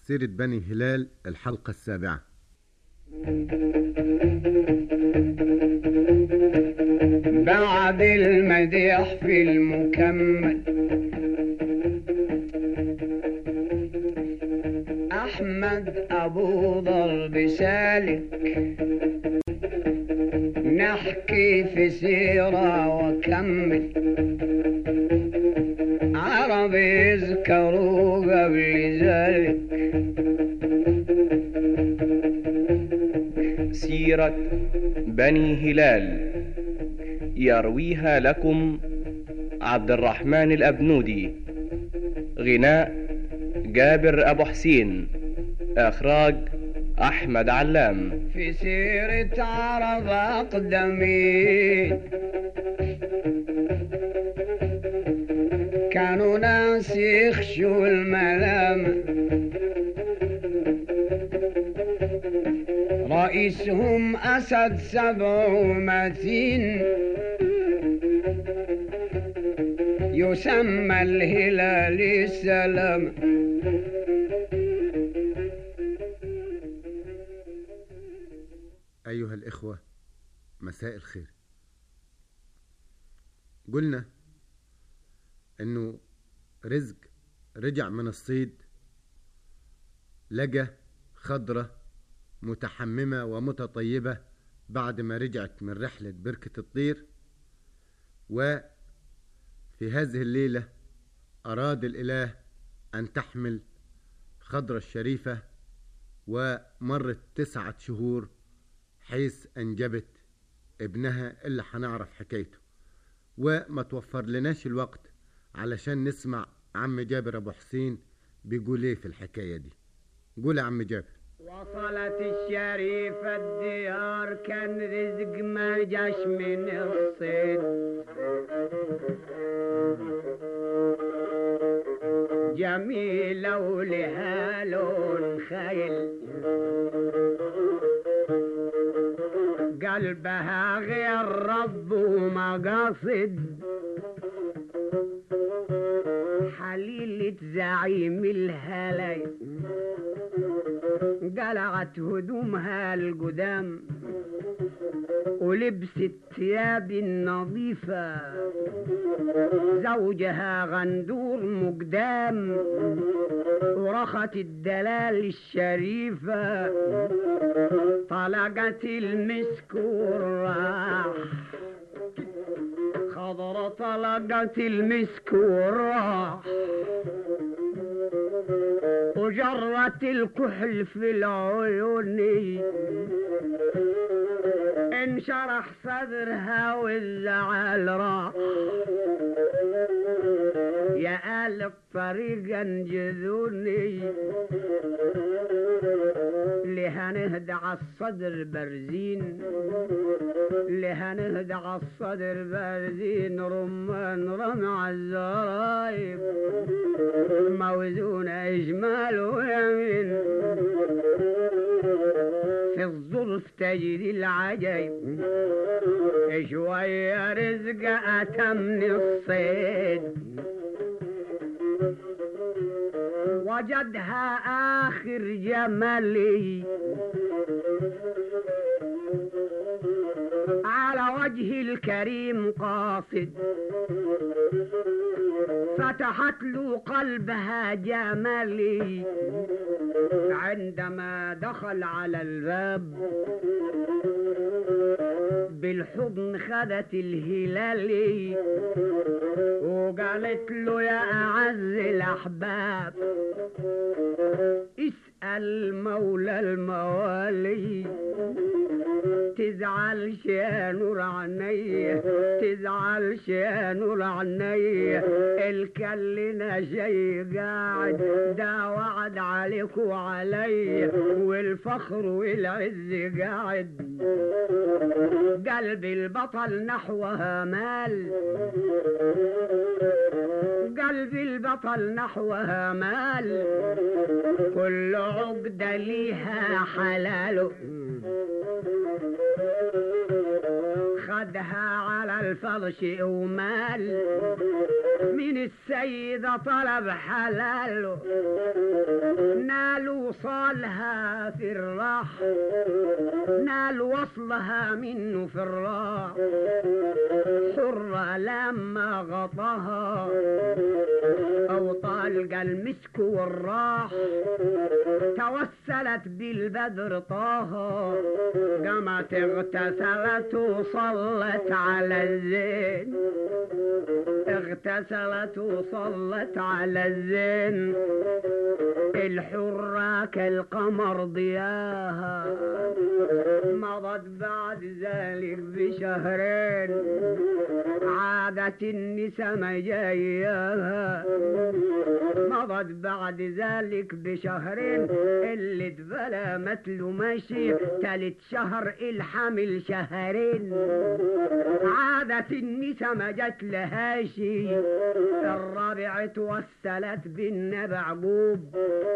سيرة بني هلال الحلقة السابعة بعد المديح في المكمل أحمد أبو ضرب سالك نحكي في سيرة وكمل عرب يذكروا قبل ذلك سيرة بني هلال يرويها لكم عبد الرحمن الأبنودي غناء جابر أبو حسين إخراج أحمد علام في سيرة عرب أقدمين كانوا ناس يخشوا الملامة رئيسهم أسد سبع متين يسمى الهلال السلام أيها الإخوة مساء الخير قلنا إنه رزق رجع من الصيد لقى خضرة متحممة ومتطيبة بعد ما رجعت من رحلة بركة الطير وفي هذه الليلة أراد الإله أن تحمل خضرة الشريفة ومرت تسعة شهور حيث أنجبت ابنها اللي هنعرف حكايته وما توفر لناش الوقت علشان نسمع عم جابر أبو حسين بيقول ايه في الحكاية دي قول يا عم جابر وصلت الشريفة الديار كان رزق ما جاش من الصيد جميلة ولها لون خيل قلبها غير رب ومقاصد حليلة زعيم الهلاي قلعت هدومها القدام ولبست ثياب نظيفة زوجها غندور مقدام ورخت الدلال الشريفة طلقت المسك والراح خضرة طلقت المسك والراح وجرت الكحل في العيون انشرح صدرها والزعل راح يا آل الطريق انجذوني لها نهدى عالصدر برزين لها نهدى عالصدر برزين رمان رمع الزرايب موزون اجمال ويمين في الظرف تجد العجيب شوية رزق أتم الصيد وجدها آخر جمالي على وجه الكريم قاصد فتحت له قلبها جمالي عندما دخل على الباب بالحضن خدت الهلالي وقالت له يا أعز الأحباب اسأل مولى الموالي تزعلش يا نور عيني تزعلش يا نور عيني الكلنا شي قاعد ده وعد عليك وعلي والفخر والعز قاعد قلبي البطل نحوها مال قلبي البطل نحوها مال كل عقدة ليها حلاله خدها على الفرش ومال من السيدة طلب حلاله نالوا وصالها في الراح نال وصلها منه في الراح حرة لما غطاها أو طالق المسك والراح توسلت بالبدر طه قامت اغتسلت وصلت على الزين اغتسلت وصلت على الزين الحرة كالقمر ضياها مضت بعد ذلك بشهرين عادت النساء مجاياها مضت بعد ذلك بشهرين اللي اتبلى مثله ماشي تالت شهر الحمل شهرين عادت النساء ما جت لهاشي الرابع توسلت بالنبي عقوب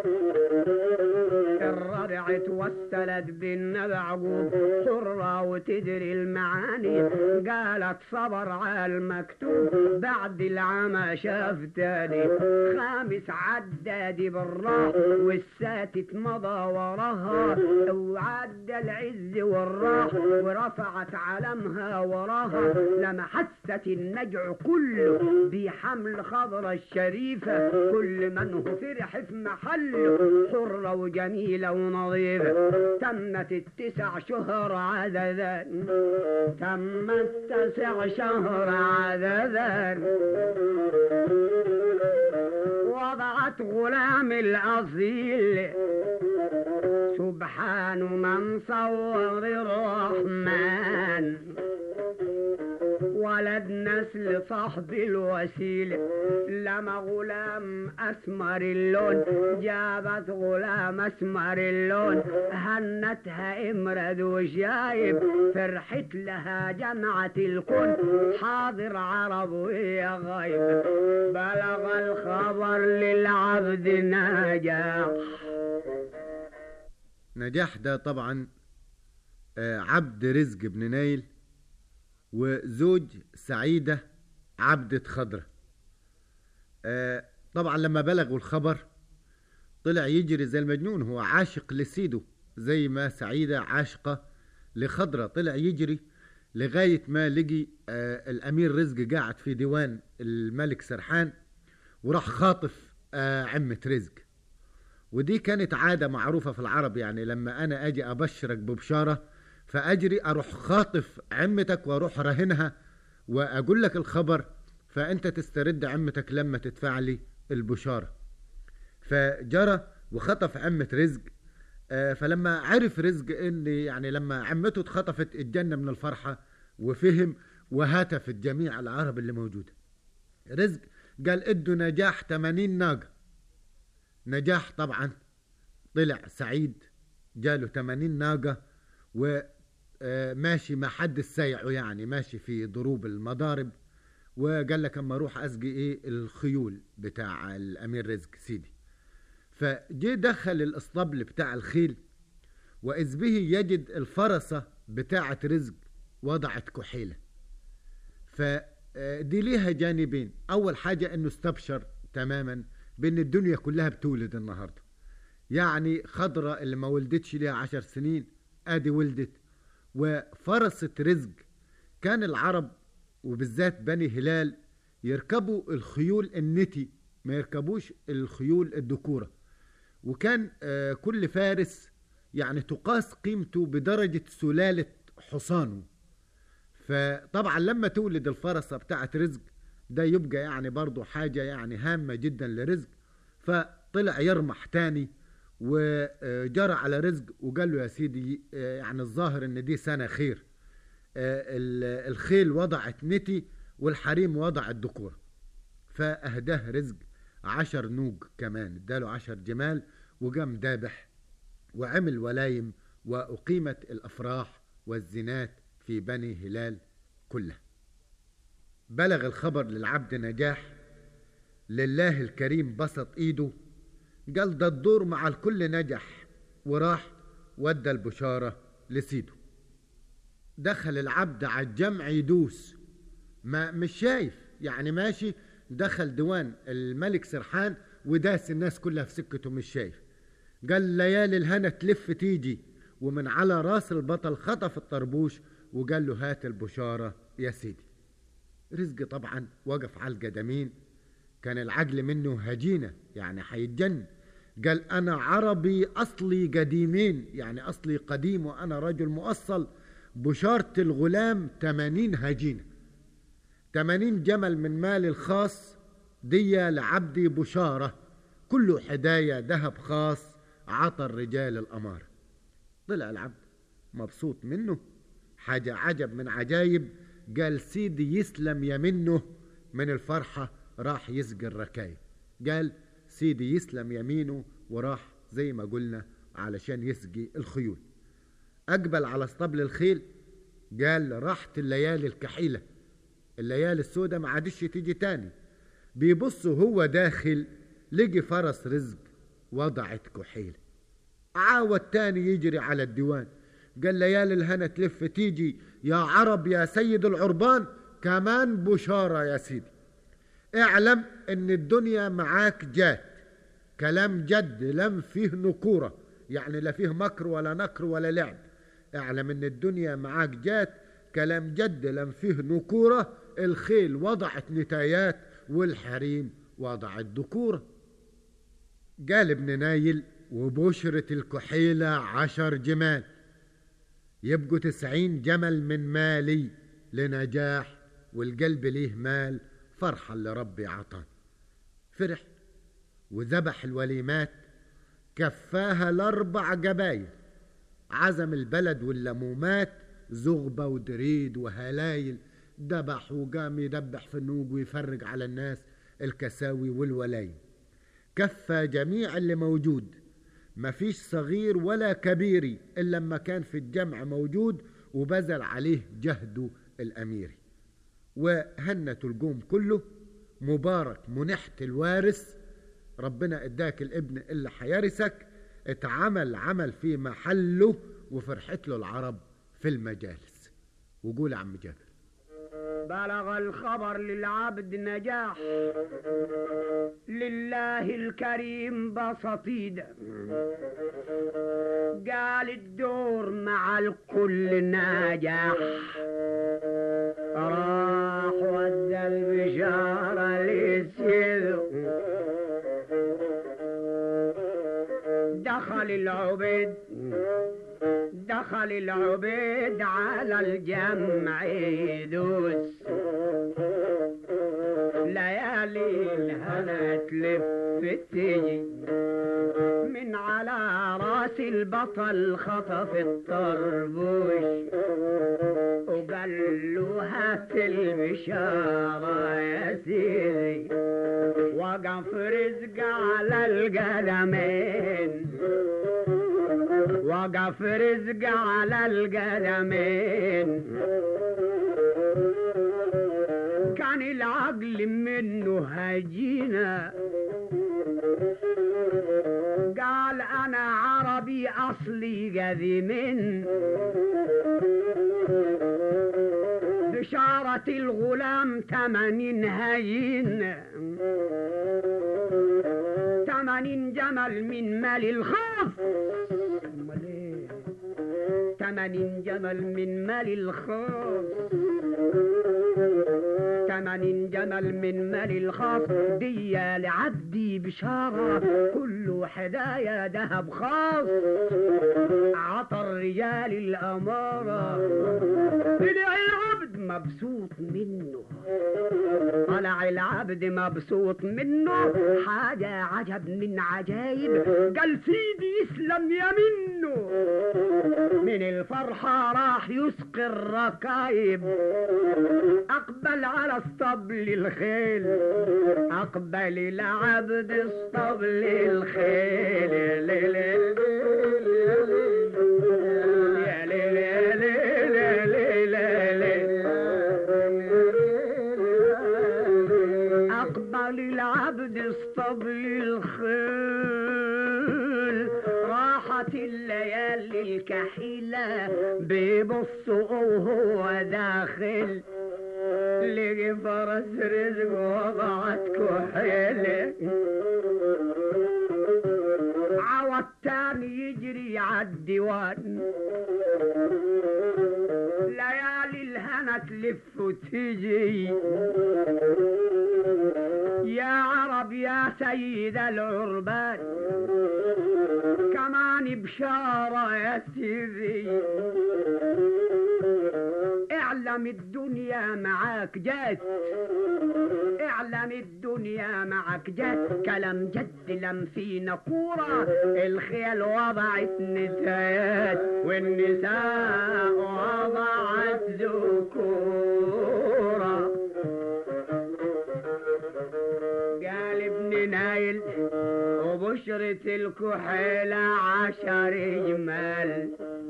الرابع توسلت بالنبي عقوب حرة وتدري المعاني قالت صبر على المكتوب بعد العمى شاف تاني خامس عدادي بالراح والساتت مضى وراها وعدى العز والراح ورفعت علمها وراها لما حست النجع كله بحمل خضرة الشريفة كل من هو فرح في محله حرة وجميلة ونظيفة تمت التسع شهر عددا تمت تسع شهر عددا وضعت غلام الأصيل سبحان من صور الرحمن ولد نسل صاحب الوسيلة لما غلام أسمر اللون جابت غلام أسمر اللون هنتها امرد وشايب فرحت لها جمعة الكون حاضر عرب وهي غايب بلغ الخبر للعبد نجاح نجاح ده طبعا آه، عبد رزق بن نايل وزوج سعيدة عبدة خضرة آه، طبعا لما بلغوا الخبر طلع يجري زي المجنون هو عاشق لسيده زي ما سعيدة عاشقة لخضرة طلع يجري لغاية ما لقي آه، الأمير رزق قاعد في ديوان الملك سرحان وراح خاطف آه، عمة رزق ودي كانت عادة معروفة في العرب يعني لما أنا أجي أبشرك ببشارة فأجري أروح خاطف عمتك وأروح رهنها وأقول لك الخبر فأنت تسترد عمتك لما تدفع لي البشارة فجرى وخطف عمة رزق آه، فلما عرف رزق ان يعني لما عمته اتخطفت اتجنن من الفرحة وفهم وهتفت جميع العرب اللي موجودة رزق قال ادوا نجاح 80 ناقة نجاح طبعا طلع سعيد جاله 80 ناقة وماشي ما حد سايعه يعني ماشي في ضروب المضارب وقال لك اما اروح اسقي ايه الخيول بتاع الامير رزق سيدي فجي دخل الاسطبل بتاع الخيل واذ به يجد الفرسة بتاعة رزق وضعت كحيلة فدي ليها جانبين اول حاجة انه استبشر تماما بان الدنيا كلها بتولد النهاردة يعني خضرة اللي ما ولدتش ليها عشر سنين ادي ولدت وفرسة رزق كان العرب وبالذات بني هلال يركبوا الخيول النتي ما يركبوش الخيول الذكورة وكان آه، كل فارس يعني تقاس قيمته بدرجة سلالة حصانه فطبعا لما تولد الفرسة بتاعت رزق ده يبقى يعني برضو حاجة يعني هامة جدا لرزق فطلع يرمح تاني وجرى على رزق وقال له يا سيدي آه، يعني الظاهر ان دي سنة خير آه، ال- الخيل وضعت نتي والحريم وضعت ذكور فأهداه رزق عشر نوج كمان اداله عشر جمال وقام دابح وعمل ولايم وأقيمت الأفراح والزينات في بني هلال كلها بلغ الخبر للعبد نجاح لله الكريم بسط ايده قال ده الدور مع الكل نجح وراح ودى البشارة لسيده دخل العبد على الجمع يدوس ما مش شايف يعني ماشي دخل ديوان الملك سرحان وداس الناس كلها في سكته مش شايف قال ليالي الهنا تلف تيجي ومن على راس البطل خطف الطربوش وقال له هات البشارة يا سيدي رزق طبعا وقف على القدمين كان العقل منه هجينة يعني حيتجن قال أنا عربي أصلي قديمين يعني أصلي قديم وأنا رجل مؤصل بشارة الغلام تمانين هجينة تمانين جمل من مالي الخاص دي لعبدي بشارة كله حدايا ذهب خاص عطى الرجال الأمارة طلع العبد مبسوط منه حاجة عجب من عجايب قال سيدي يسلم يمنه من الفرحة راح يسقي الركايب قال سيدي يسلم يمينه وراح زي ما قلنا علشان يسقي الخيول أقبل على اسطبل الخيل قال راحت الليالي الكحيلة الليالي السوداء ما عادش تيجي تاني بيبص هو داخل لقي فرس رزق وضعت كحيلة عاود تاني يجري على الديوان قال ليالي الهنا تلف تيجي يا عرب يا سيد العربان كمان بشارة يا سيدي اعلم ان الدنيا معاك جات كلام جد لم فيه نكورة يعني لا فيه مكر ولا نكر ولا لعب اعلم ان الدنيا معاك جات كلام جد لم فيه نكورة الخيل وضعت نتايات والحريم وضعت ذكورة قال ابن نايل وبشرة الكحيلة عشر جمال يبقوا تسعين جمل من مالي لنجاح والقلب ليه مال فرحة اللي ربي عطان فرح وذبح الوليمات كفاها الأربع جبايل عزم البلد واللمومات زغبة ودريد وهلايل دبح وقام يدبح في النوج ويفرج على الناس الكساوي والولايم كفى جميع اللي موجود مفيش صغير ولا كبيري إلا لما كان في الجمع موجود وبذل عليه جهده الأميري وهنة الجوم كله مبارك منحت الوارث ربنا اداك الابن اللي حيرثك اتعمل عمل في محله وفرحت له العرب في المجالس وقول يا عم جابر بلغ الخبر للعبد نجاح لله الكريم بسطيدة قال الدور مع الكل نجاح راح ودى البشارة للسيد دخل العبيد دخل العبيد على الجمع يدوس ليالي الهنا تلف تجي من على راس البطل خطف الطربوش وقال له هات البشارة يا سيدي وقف رزق على القدمين وقف رزق على القدمين كان العقل منه هجينا قال انا عربي اصلي قديم بشارة الغلام تمانين هين تمانين جمل من مال الخوف أمال إيه؟ تمانين جمل من مال الخوف تمانين جمل من مال الخاص دي لعبدي بشارة كله حدايا ذهب خاص عطى الرجال الأمارة طلع العبد مبسوط منه طلع العبد مبسوط منه حاجة عجب من عجايب قال سيدي يسلم يمنه من الفرحة راح يسقي الركايب أقبل على اسطبل الخيل أقبل العبد اسطبل الخيل لي لي يا لي لي لي لي لي لي أقبل العبد اسطبل الخيل راحت الليالي الكحيلة بيبص وهو داخل لقي فرس رزق وضعت كحيلة عوض كان يجري عالديوان ليالي الهنا تلف وتجي يا عرب يا سيد العربان كمان بشارة يا سيدي اعلم الدنيا معاك جات اعلم الدنيا معك جات كلام جد لم فينا كورة الخيل وضعت نسايات والنساء وضعت ذكورة قال ابن نايل وبشرة الكحيلة عشر جمال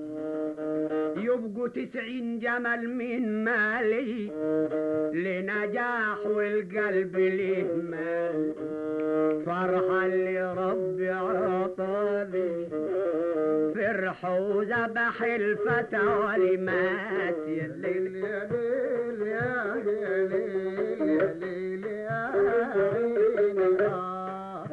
يبقوا تسعين جمل من مالي لنجاح والقلب ليه مال فرحة اللي ربي عطاني فرح وذبح الفتى ولمات يا الليل يا ليل يا ليل يا ليل يا عيني آه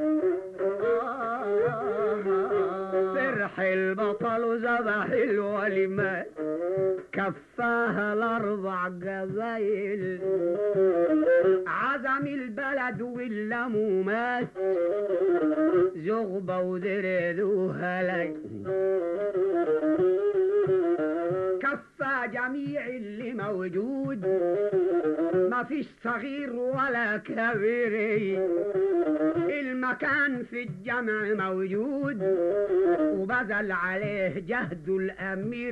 فرح البطل وذبح الوليمات كفاها الاربع قبايل عزم البلد واللمومات زغبة ودرد وهلي كفى جميع اللي موجود ما فيش صغير ولا كبير المكان في الجمع موجود وبذل عليه جهد الأمير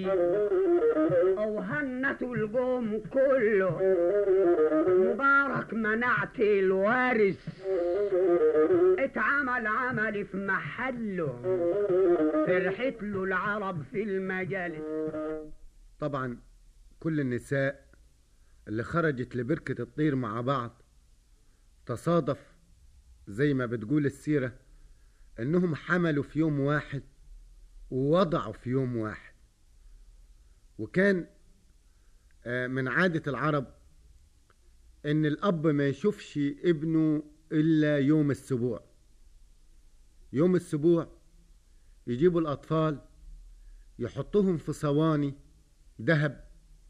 وهنة القوم كله مبارك منعت الوارث اتعمل عمل في محله فرحت له العرب في المجالس طبعا كل النساء اللي خرجت لبركة الطير مع بعض تصادف زي ما بتقول السيرة انهم حملوا في يوم واحد ووضعوا في يوم واحد وكان آه، من عادة العرب ان الاب ما يشوفش ابنه الا يوم السبوع يوم السبوع يجيبوا الاطفال يحطوهم في صواني ذهب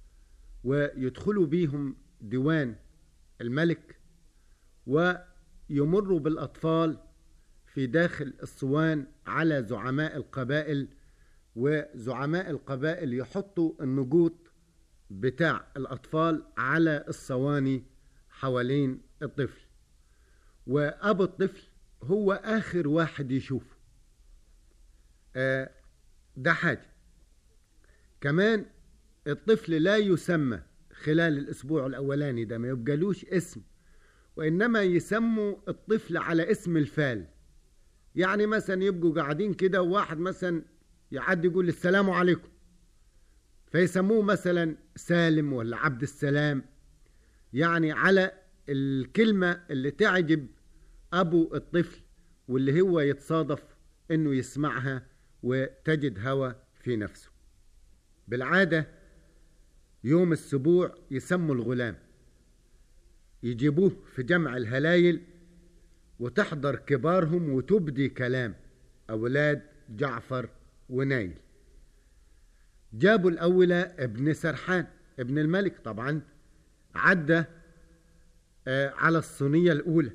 ويدخلوا بيهم ديوان الملك ويمروا بالاطفال في داخل الصوان على زعماء القبائل وزعماء القبائل يحطوا النجوط بتاع الأطفال على الصواني حوالين الطفل وأبو الطفل هو آخر واحد يشوفه آه ده حاجة كمان الطفل لا يسمى خلال الأسبوع الأولاني ده ما يبقالوش اسم وإنما يسموا الطفل على اسم الفال يعني مثلا يبقوا قاعدين كده وواحد مثلا يعدي يقول السلام عليكم فيسموه مثلا سالم ولا عبد السلام يعني على الكلمة اللي تعجب أبو الطفل واللي هو يتصادف إنه يسمعها وتجد هوى في نفسه بالعادة يوم السبوع يسموا الغلام يجيبوه في جمع الهلايل وتحضر كبارهم وتبدي كلام أولاد جعفر ونايل جابوا الأولى ابن سرحان ابن الملك طبعا عدى آه، على الصينية الأولى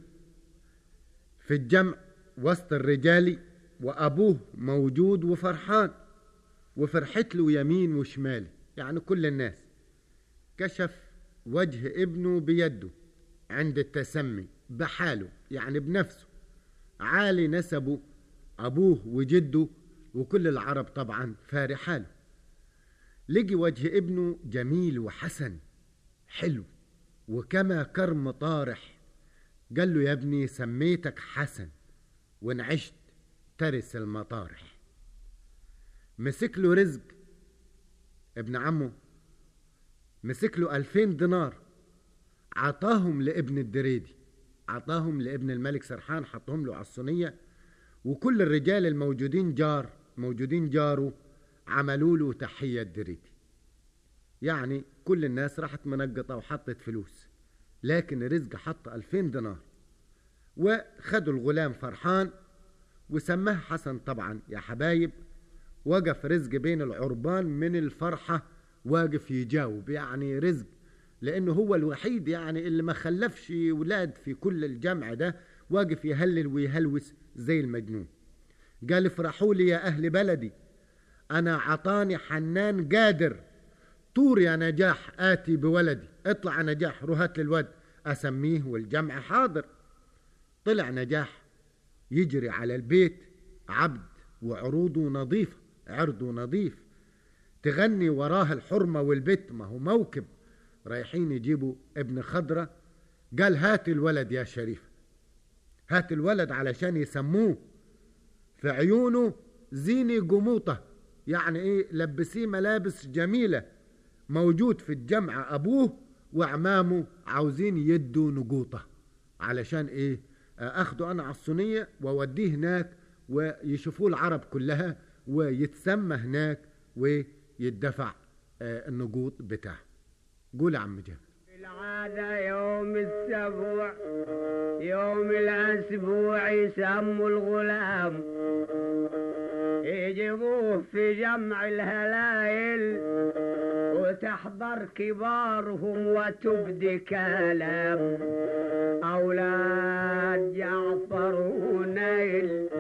في الجمع وسط الرجال وأبوه موجود وفرحان وفرحت له يمين وشمال يعني كل الناس كشف وجه ابنه بيده عند التسمي بحاله يعني بنفسه عالي نسبه أبوه وجده وكل العرب طبعا فارحاله لقي وجه ابنه جميل وحسن حلو وكما كرم طارح قال له يا ابني سميتك حسن وان عشت ترس المطارح مسك له رزق ابن عمه مسك له ألفين دينار عطاهم لابن الدريدي عطاهم لابن الملك سرحان حطهم له على الصينية وكل الرجال الموجودين جار موجودين جاره عملوا له تحية دريدي يعني كل الناس راحت منقطة وحطت فلوس لكن رزق حط ألفين دينار وخدوا الغلام فرحان وسماه حسن طبعا يا حبايب وقف رزق بين العربان من الفرحة واقف يجاوب يعني رزق لأنه هو الوحيد يعني اللي ما خلفش ولاد في كل الجمع ده واقف يهلل ويهلوس زي المجنون قال افرحوا لي يا أهل بلدي أنا عطاني حنان قادر طور يا نجاح آتي بولدي اطلع يا نجاح روح هات لي الواد أسميه والجمع حاضر طلع نجاح يجري على البيت عبد وعروضه نظيفة عرضه نظيف تغني وراه الحرمة والبت ما هو موكب رايحين يجيبوا ابن خضرة قال هات الولد يا شريف هات الولد علشان يسموه في عيونه زيني جموطة يعني ايه لبسيه ملابس جميلة موجود في الجمع ابوه وعمامه عاوزين يدوا نجوطة علشان ايه اخده انا على الصينية واوديه هناك ويشوفوه العرب كلها ويتسمى هناك ويدفع آه، النجوط بتاعه قول يا عم جابر العادة يوم السبوع يوم الأسبوع يسموا الغلام يجيبوه في جمع الهلايل وتحضر كبارهم وتبدي كلام أولاد جعفر ونيل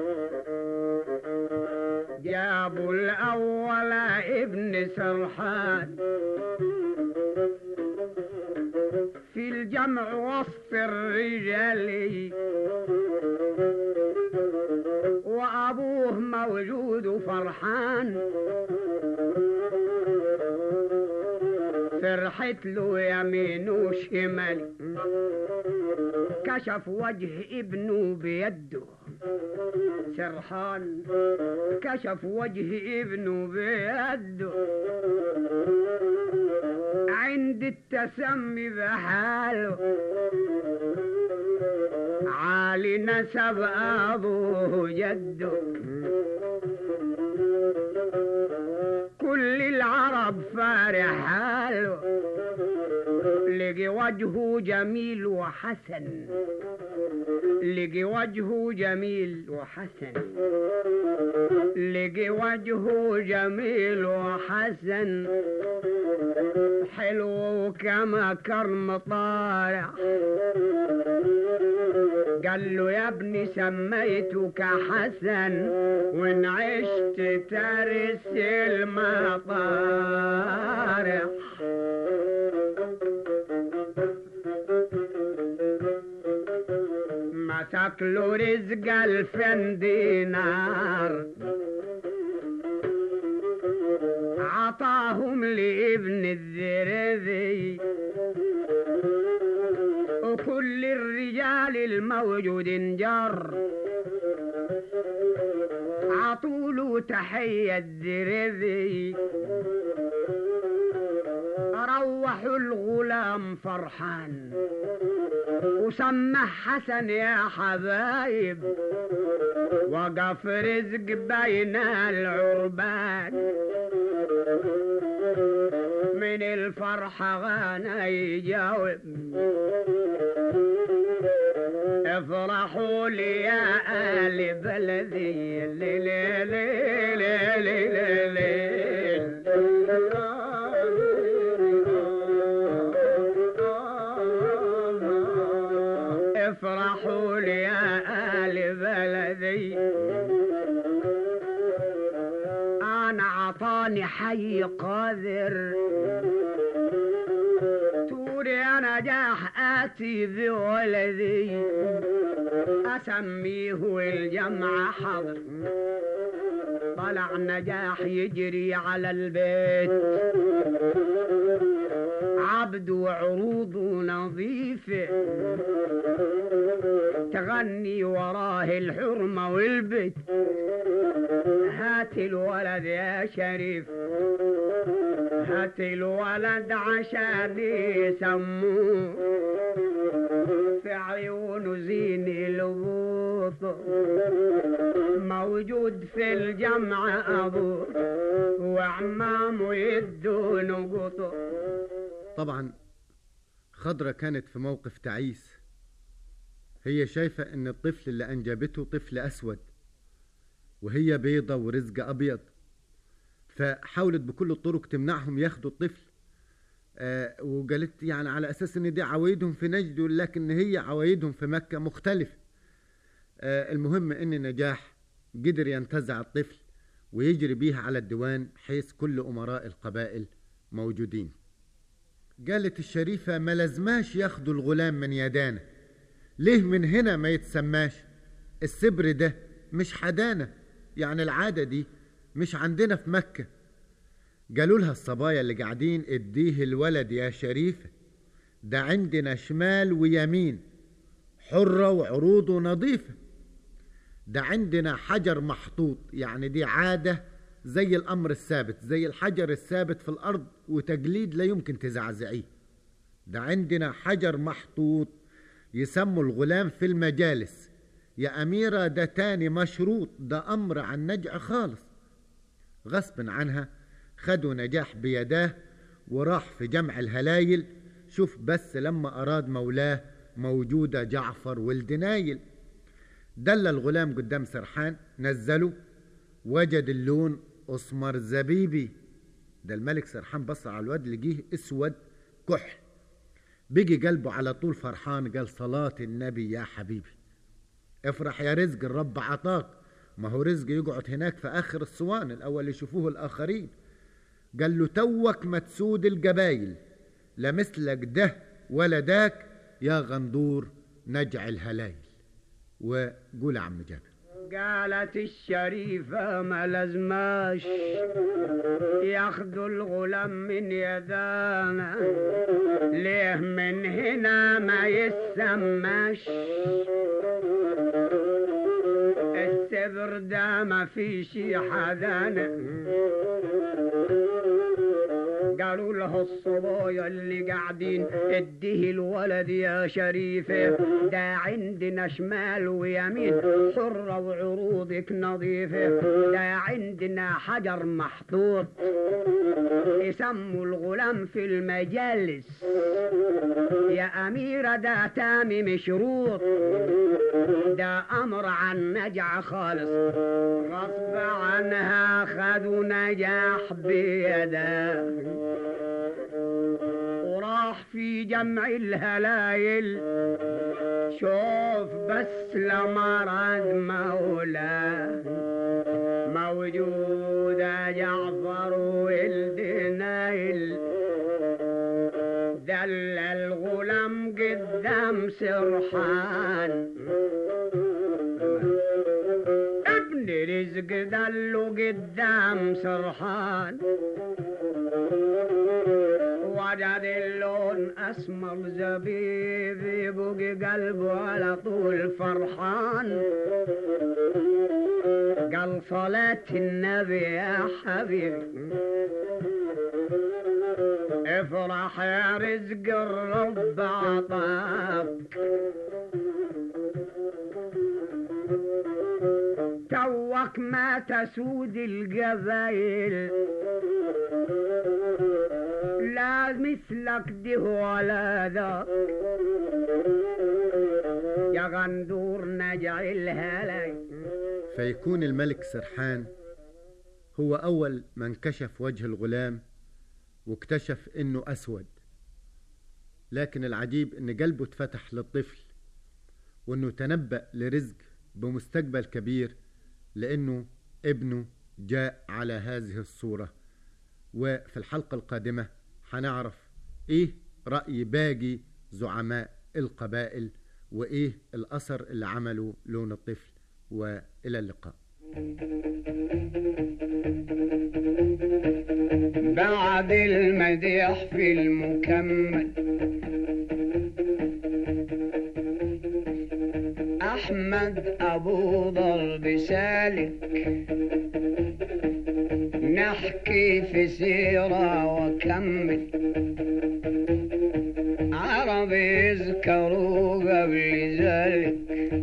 جابوا الأول ابن سرحان في الجمع وسط الرجال وأبوه موجود فرحان فرحت له يمين وشمال كشف وجه ابنه بيده سرحان كشف وجه ابنه بيده عند التسمي بحاله عالي نسب ابوه جده كل العرب فارح حاله لقي وجهه جميل وحسن لقي وجهه جميل وحسن لقي وجهه جميل وحسن حلو كما كرم طالع قال له يا ابني سميتك حسن وان عشت ترس المطارح مسك له رزق الفن دينار عطاهم لابن الذرذي وكل الرجال الموجود جر عطوله تحية الذرذي روحوا الغلام فرحان وسمى حسن يا حبايب وقف رزق بين العربان من الفرحة غانا يجاوب افرحوا لي يا آل بلدي لي لي لي لي لي لي افرحوا لي يا آل بلدي أنا عطاني حي قادر توري أنا جاح آتي بولدي أسميه الجمع حضر طلع نجاح يجري على البيت عبد وعروضه نظيفة تغني وراه الحرمة والبت هات الولد يا شريف هات الولد عشان يسموه في عيونه زين البوط موجود في الجمع ابوه وعمامه يدون قطه طبعا خضرة كانت في موقف تعيس هي شايفة ان الطفل اللي انجبته طفل اسود وهي بيضة ورزق أبيض فحاولت بكل الطرق تمنعهم ياخدوا الطفل آه وقالت يعني على أساس إن دي عوايدهم في نجد لكن هي عوايدهم في مكة مختلفة آه المهم إن نجاح قدر ينتزع الطفل ويجري بيه على الديوان حيث كل أمراء القبائل موجودين قالت الشريفة ما لازماش ياخدوا الغلام من يدانا ليه من هنا ما يتسماش السبر ده مش حدانا يعني العادة دي مش عندنا في مكة قالوا لها الصبايا اللي قاعدين اديه الولد يا شريفة ده عندنا شمال ويمين حرة وعروضه نظيفة ده عندنا حجر محطوط يعني دي عادة زي الأمر الثابت زي الحجر الثابت في الأرض وتجليد لا يمكن تزعزعيه ده عندنا حجر محطوط يسموا الغلام في المجالس يا أميرة ده تاني مشروط ده أمر عن نجع خالص غصب عنها خدوا نجاح بيداه وراح في جمع الهلايل شوف بس لما أراد مولاه موجودة جعفر ولد نايل دل الغلام قدام سرحان نزله وجد اللون أسمر زبيبي ده الملك سرحان بص على الواد لقيه اسود كحل بيجي قلبه على طول فرحان قال صلاة النبي يا حبيبي افرح يا رزق الرب عطاك ما هو رزق يقعد هناك في آخر الصوان الأول يشوفوه الآخرين قال له توك ما تسود الجبايل لا مثلك ده ولا داك يا غندور نجع الهلايل وقول يا عم جابر قالت الشريفة ما لازماش ياخدوا الغلام من يدانا ليه من هنا ما يسماش السبر ده ما فيش حدانا قالوا له الصبايا اللي قاعدين اديه الولد يا شريفة ده عندنا شمال ويمين حرة وعروضك نظيفة ده عندنا حجر محطوط يسموا الغلام في المجالس يا أميرة ده تامي مشروط ده أمر عن نجع خالص غصب عنها خدوا نجاح بيده وراح في جمع الهلايل شوف بس لمرض مولاه موجود جعفر ولد نايل دل الغلام قدام سرحان ابن رزق دله قدام سرحان وجد اللون اسمر زبيب يبقى قلبه على طول فرحان قال صلاة النبي يا حبيبي افرح يا رزق الرب عطاك توك ما تسود القبايل لا مثلك ده ولا ذا يا غندور نجع الهلاي فيكون الملك سرحان هو أول من كشف وجه الغلام واكتشف إنه أسود لكن العجيب إن قلبه اتفتح للطفل وإنه تنبأ لرزق بمستقبل كبير لأنه ابنه جاء على هذه الصورة وفي الحلقة القادمة هنعرف إيه رأي باقي زعماء القبائل وإيه الأثر اللي عمله لون الطفل وإلى اللقاء بعد المديح في المكمل أحمد أبو ضرب سالك نحكي في سيرة وكمل عرب يذكروا قبل ذلك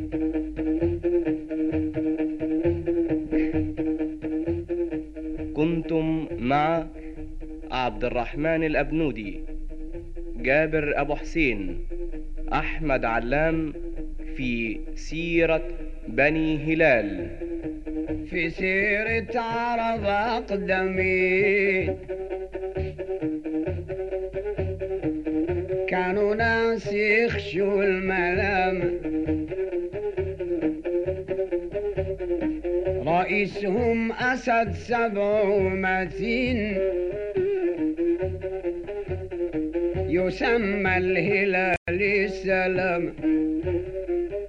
كنتم مع عبد الرحمن الأبنودي جابر أبو حسين أحمد علام في سيرة بني هلال في سيرة عرب أقدمين كانوا ناس يخشوا الملام رئيسهم أسد سبع متين يسمى الهلال السلام